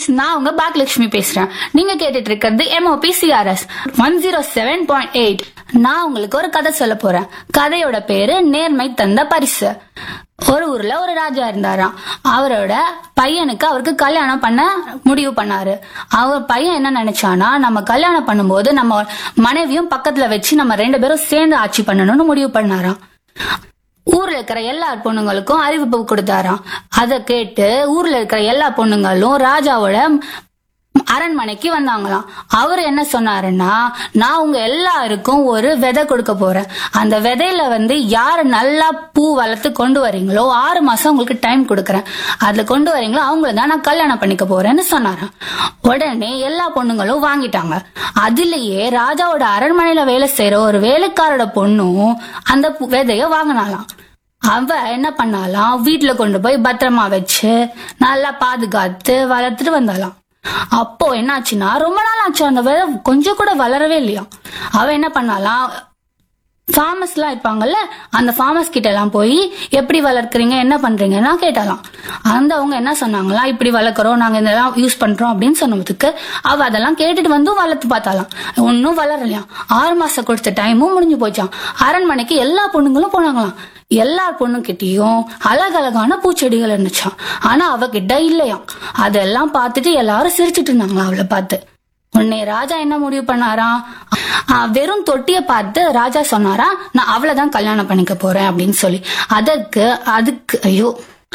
நான் உங்க பாக்யலட்சுமி பேசுறேன் நீங்க கேட்டுட்டு இருக்கிறது MOP CRS one zero seven point eight நான் உங்களுக்கு ஒரு கதை சொல்ல போறேன் கதையோட பேரு நேர்மை தந்த பரிசு ஒரு ஊர்ல ஒரு ராஜா இருந்தாராம் அவரோட பையனுக்கு அவருக்கு கல்யாணம் பண்ண முடிவு பண்ணாரு அவர் பையன் என்ன நினைச்சானா நம்ம கல்யாணம் பண்ணும்போது நம்ம மனைவியும் பக்கத்துல வச்சு நம்ம ரெண்டு பேரும் சேர்ந்து ஆட்சி பண்ணணும்னு முடிவு பண்ணாராம் ஊர்ல இருக்கிற எல்லா பொண்ணுங்களுக்கும் அறிவிப்பு கொடுத்தாராம் அதை கேட்டு ஊர்ல இருக்கிற எல்லா பொண்ணுங்களும் ராஜாவோட அரண்மனைக்கு வந்தாங்களாம் அவர் என்ன சொன்னாருன்னா நான் உங்க எல்லாருக்கும் ஒரு விதை கொடுக்க போறேன் அந்த விதையில வந்து யாரு நல்லா பூ வளர்த்து கொண்டு வரீங்களோ ஆறு மாசம் உங்களுக்கு டைம் கொடுக்கறேன் அதுல கொண்டு வரீங்களோ அவங்கள தான் நான் கல்யாணம் பண்ணிக்க போறேன்னு சொன்னாராம் உடனே எல்லா பொண்ணுங்களும் வாங்கிட்டாங்க அதுலயே ராஜாவோட அரண்மனையில வேலை செய்யற ஒரு வேலைக்காரோட பொண்ணும் அந்த பூ- விதைய வாங்கினாலாம் அவ என்ன பண்ணாலாம் வீட்டுல கொண்டு போய் பத்திரமா வச்சு நல்லா பாதுகாத்து வளர்த்துட்டு வந்தாலாம் அப்போ என்னாச்சுன்னா ரொம்ப நாள் ஆச்சு அந்த விதை கொஞ்சம் கூட வளரவே இல்லையா அவ என்ன பண்ணாலாம் ஃபார்மர்ஸ் எல்லாம் இருப்பாங்கல்ல அந்த ஃபார்மர்ஸ் கிட்ட எல்லாம் போய் எப்படி வளர்க்குறீங்க என்ன பண்றீங்கன்னா கேட்டாலாம் அந்த அவங்க என்ன சொன்னாங்களா இப்படி வளர்க்குறோம் நாங்க இதெல்லாம் யூஸ் பண்றோம் அப்படின்னு சொன்னதுக்கு அவ அதெல்லாம் கேட்டுட்டு வந்து வளர்த்து பார்த்தாலாம் ஒன்னும் வளரலையாம் ஆறு மாசம் கொடுத்த டைமும் முடிஞ்சு போச்சாம் அரண்மனைக்கு எல்லா பொண்ணுங்களும் போனாங்களாம் எல்லா பொண்ணுகிட்டயும் அழகழகான பூச்செடிகள் இருந்துச்சாம் ஆனா அவகிட்ட இல்லையாம் அதெல்லாம் பார்த்துட்டு எல்லாரும் சிரிச்சிட்டு இருந்தாங்களாம் அவளை பார்த்து உன்னை ராஜா என்ன முடிவு பண்ணாராம் ஆ, வெறும் தொட்டிய பார்த்து ராஜா சொன்னாரா நான் அவளைதான் கல்யாணம் பண்ணிக்க போறேன் அப்படின்னு சொல்லி அதற்கு அதுக்கு ஐயோ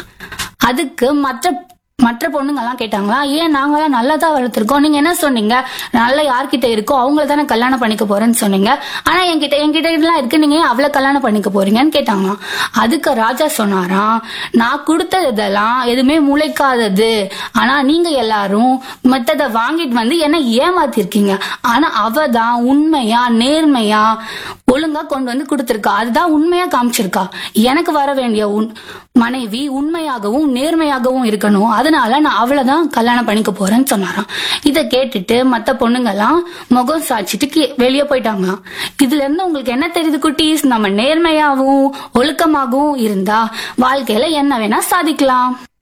அதுக்கு மற்ற மற்ற பொண்ணுங்க எல்லாம் கேட்டாங்களா ஏன் நாங்களாம் நல்லா தான் வளர்த்துருக்கோம் நீங்க என்ன சொன்னீங்க நல்லா யார்கிட்ட இருக்கோ அவங்கள தானே கல்யாணம் பண்ணிக்க போறேன்னு சொன்னீங்க ஆனா என்கிட்ட என்கிட்ட இதெல்லாம் இருக்கு நீங்க ஏன் அவளை கல்யாணம் பண்ணிக்க போறீங்கன்னு கேட்டாங்களாம் அதுக்கு ராஜா சொன்னாராம் நான் கொடுத்தது இதெல்லாம் எதுவுமே முளைக்காதது ஆனா நீங்க எல்லாரும் மத்தத வாங்கிட்டு வந்து என்ன ஏமாத்திருக்கீங்க ஆனா அவ தான் உண்மையா நேர்மையா ஒழுங்கா கொண்டு வந்து கொடுத்திருக்கா அதுதான் உண்மையா காமிச்சிருக்கா எனக்கு வர வேண்டிய உன் மனைவி உண்மையாகவும் நேர்மையாகவும் இருக்கணும் அதனால நான் அவளை தான் கல்யாணம் பண்ணிக்க போறேன்னு சொன்னாராம் இதை கேட்டுட்டு மத்த பொண்ணுங்கெல்லாம் முகம் சாய்ச்சிட்டு கீ- வெளியே போயிட்டாங்களாம் இதுல இருந்து உங்களுக்கு என்ன தெரியுது குட்டீஸ் நம்ம நேர்மையாகவும் ஒழுக்கமாகவும் இருந்தா வாழ்க்கையில என்ன வேணா சாதிக்கலாம்